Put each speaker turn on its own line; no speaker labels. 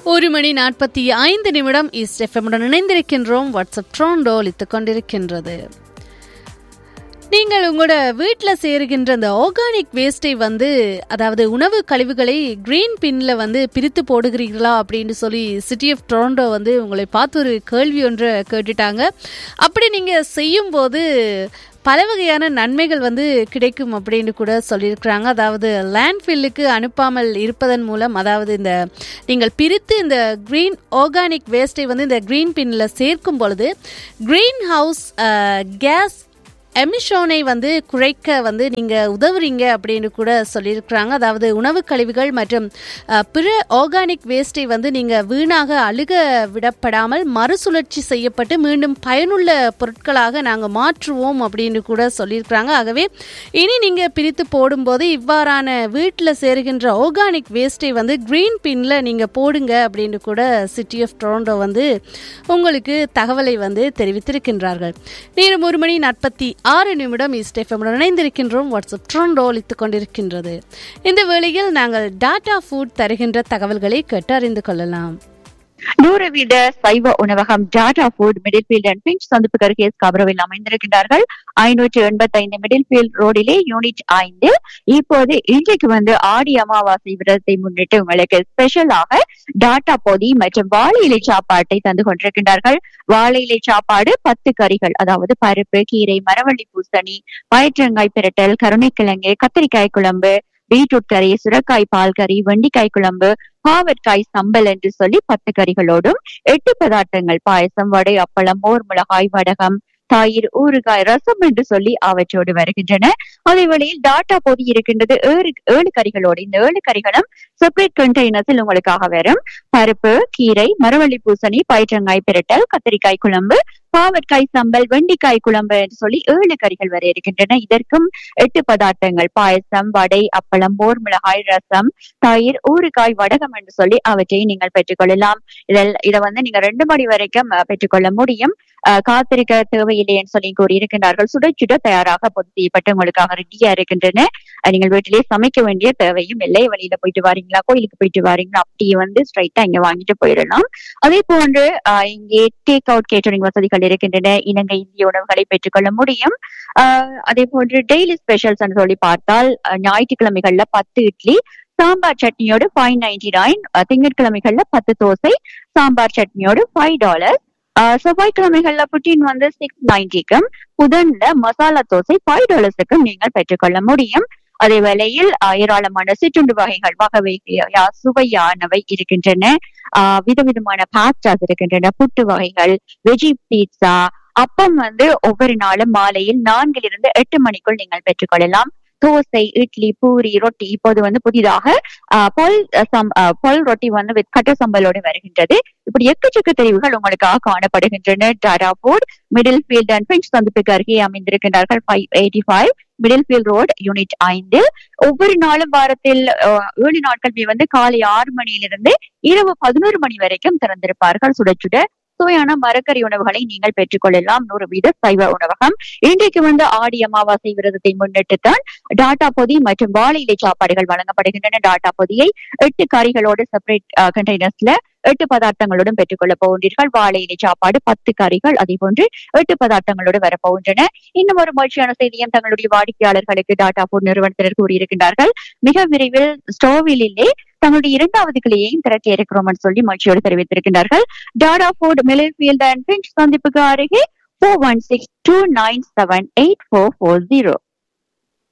ஒரு மணி நாற்பத்தி ஐந்து நிமிடம் ஈஸ்ட் எஃப்எம்முடன் இணைந்திருக்கின்றோம் வாட்ஸ்அப் ட்ரோண்டோ ஒலித்துக் கொண்டிருக்கின்றது நீங்கள் உங்களோட வீட்டில் சேருகின்ற அந்த ஆர்கானிக் வேஸ்ட்டை வந்து அதாவது உணவு கழிவுகளை கிரீன் பின்ல வந்து பிரித்து போடுகிறீர்களா அப்படின்னு சொல்லி சிட்டி ஆஃப் டொரண்டோ வந்து உங்களை பார்த்து ஒரு கேள்வி ஒன்றை கேட்டுட்டாங்க அப்படி நீங்கள் செய்யும்போது பல வகையான நன்மைகள் வந்து கிடைக்கும் அப்படின்னு கூட சொல்லியிருக்கிறாங்க அதாவது லேண்ட்ஃபில்லுக்கு அனுப்பாமல் இருப்பதன் மூலம் அதாவது இந்த நீங்கள் பிரித்து இந்த க்ரீன் ஆர்கானிக் வேஸ்ட்டை வந்து இந்த க்ரீன் பின்னில் சேர்க்கும் பொழுது க்ரீன் ஹவுஸ் கேஸ் எமிஷோனை வந்து குறைக்க வந்து நீங்கள் உதவுறீங்க அப்படின்னு கூட சொல்லியிருக்கிறாங்க அதாவது உணவு கழிவுகள் மற்றும் அஹ், பிற ஆர்கானிக் வேஸ்ட்டை வந்து நீங்கள் வீணாக அழுக விடப்படாமல் மறுசுழற்சி செய்யப்பட்டு மீண்டும் பயனுள்ள பொருட்களாக நாங்கள் மாற்றுவோம் அப்படின்னு கூட சொல்லியிருக்கிறாங்க ஆகவே இனி நீங்கள் பிரித்து போடும்போது இவ்வாறான வீட்டில் சேருகின்ற ஆர்கானிக் வேஸ்ட்டை வந்து க்ரீன் பின்ல நீங்கள் போடுங்க அப்படின்னு கூட சிட்டி ஆஃப் டொரண்டோ வந்து உங்களுக்கு தகவலை வந்து தெரிவித்திருக்கின்றார்கள் நேரம் ஒரு மணி நாற்பத்தி ஆறு நிமிடம் ஈஸ்ட் எஃப்எம்முடன் இணைந்திருக்கின்றோம் வாட்ஸ்அப் ட்ரோண்டோ ஒலித்துக் கொண்டிருக்கின்றது இந்த வேளையில் நாங்கள் டாடா ஃபுட் தருகின்ற தகவல்களை கேட்டு அறிந்து கொள்ளலாம்
நூறு வீத சைவ உணவகம் Tata food Middlefield and Finch சந்திப்பு கருகே ஸ்காபரோவில் அமைந்திருக்கின்றார்கள் ஐநூற்று எண்பத்தி ஐந்து மிடில் ஃபீல்ட் ரோடிலே யூனிட் ஐந்து இப்போது இன்றைக்கு வந்து ஆடி அமாவாசை விரதத்தை முன்னிட்டு உங்களுக்கு ஸ்பெஷலாக டாட்டா பொதி மற்றும் வாழை இலை சாப்பாட்டை தந்து கொண்டிருக்கின்றார்கள் வாழை இலை சாப்பாடு பத்து கறிகள் அதாவது பருப்பு கீரை மரவள்ளி பூசணி பயிற்றங்காய் பிரட்டல் கருணைக்கிழங்கு கத்திரிக்காய் குழம்பு பீட்ரூட் கறி சுரக்காய் பால் கறி வெண்டிக்காய் குழம்பு பாவற்காய் சம்பல் என்று சொல்லி பத்து கறிகளோடும் எட்டு பதார்த்தங்கள் பாயசம் வடை அப்பளம் மோர் மிளகாய் வடகம் தயிர் ஊறுகாய் ரசம் என்று சொல்லி அவற்றோடு வருகின்றன அதே வேளையில் டாட்டா பொதி இருக்கின்றது ஏழு ஏழு கறிகளோடு இந்த ஏழு கறிகளும் செப்பரேட் கண்டெய்னர்ஸில் உங்களுக்காக வரும் பருப்பு கீரை மரவள்ளி பூசணி பயிற்றங்காய் பிரட்டல் கத்திரிக்காய் குழம்பு பாவற்காய் சம்பல் வெண்டிக்காய் குழம்பு என்று சொல்லி ஏழு கறிகள் வரை இருக்கின்றன இதற்கும் எட்டு பதார்த்தங்கள் பாயசம் வடை அப்பளம் மோர் மிளகாய் ரசம் தயிர் ஊறுகாய் வடகம் என்று சொல்லி அவற்றை நீங்கள் பெற்றுக்கொள்ளலாம் இதில் இதை வந்து நீங்க ரெண்டு மணி வரைக்கும் அஹ், பெற்றுக்கொள்ள முடியும் அஹ், காத்திருக்க தேவையில்லைன்னு சொல்லி கூறியிருக்கின்றார்கள் சுட சுட தயாராக பொது செய்யப்பட்டு உங்களுக்காக ரெடியா இருக்கின்றன அஹ், நீங்கள் வீட்டிலேயே சமைக்க வேண்டிய தேவையும் இல்லை வெளியில போயிட்டு வாரீங்களா கோயிலுக்கு போயிட்டு வாரீங்களா அப்படியே வந்து ஸ்ட்ரைட்டா இங்க வாங்கிட்டு போயிடலாம் அதே போன்று அஹ், இங்கே டேக் அவுட் கேட்டரிங் வசதிகள் இருக்கின்றன இலங்கை இந்திய உணவுகளை பெற்றுக்கொள்ள முடியும் அஹ், அதே போன்று டெய்லி ஸ்பெஷல்ஸ் சொல்லி பார்த்தால் அஹ், ஞாயிற்றுக்கிழமைகள்ல பத்து இட்லி சாம்பார் சட்னியோடு ஃபைவ் நைன்டி நைன் திங்கட்கிழமைகள்ல பத்து தோசை சாம்பார் சட்னியோடு ஃபைவ் டாலர் செவ்வாய்க்கிழமைகள்ல புட்டின் வந்து சிக்ஸ் நைன்டிக்கும் புதன்ல மசாலா தோசை ஃபைவ் டாலர்ஸுக்கும் நீங்கள் பெற்றுக்கொள்ள முடியும் அதே வேளையில் ஆஹ், ஏராளமான சிற்றுண்டு வகைகள் வகை வகையா சுவையானவை இருக்கின்றன ஆஹ், விதவிதமான பாஸ்டாஸ் இருக்கின்றன புட்டு வகைகள் வெஜி பீட்சா அப்பம் வந்து ஒவ்வொரு நாளும் மாலையில் நான்கிலிருந்து எட்டு மணிக்குள் நீங்கள் பெற்றுக்கொள்ளலாம் தோசை இட்லி பூரி ரொட்டி இப்போது வந்து புதிதாக ஆஹ், பொல் சம் ஆஹ், பொல் ரொட்டி வந்து வித் கட்ட சம்பலோடு வருகின்றது இப்படி எக்கச்சக்க தெரிவுகள் உங்களுக்காக காணப்படுகின்றன Tata food Middlefield and Finch சந்திப்புக்கு அருகே அமைந்திருக்கின்றார்கள் five eighty five Middlefield road unit ஐந்து ஒவ்வொரு நாளும் வாரத்தில் ஆஹ், ஏழு நாட்கள் வந்து காலை ஆறு மணியிலிருந்து இரவு பதினோரு மணி வரைக்கும் திறந்திருப்பார்கள் சுட சுட சுவையான மரக்கறி உணவுகளை நீங்கள் பெற்றுக்கொள்ளலாம் நூறு வீத சைவ உணவகம் இன்றைக்கு வந்து ஆடி அமாவாசை விரதத்தை முன்னிட்டு தான் டாட்டா பொதி மற்றும் வாழை இலை சாப்பாடுகள் வழங்கப்படுகின்றன டாட்டா பொதியை எட்டு கறிகளோடு செப்பரேட் கண்டெய்னர்ஸ்ல எட்டு பதார்த்தங்களுடன் பெற்றுக்கொள்ள போகின்றீர்கள் வாழை இலை சாப்பாடு பத்து கறிகள் அதே போன்று எட்டு பதார்த்தங்களோடு வரப்போகின்றன இன்னும் ஒரு மகிழ்ச்சியான செய்தியும் தங்களுடைய வாடிக்கையாளர்களுக்கு டாட்டா ஃபுட் நிறுவனத்தினர் கூறியிருக்கின்றார்கள் மிக விரைவில் ஸ்டோவிலே தங்களுடைய இரண்டாவது கிளையையும் திறக்க இருக்கிறோம் என்று சொல்லி மகிழ்ச்சியோடு தெரிவித்திருக்கின்றார்கள் Tata food Middlefield and Finch சந்திப்புக்கு அருகே four one six two nine seven eight four four zero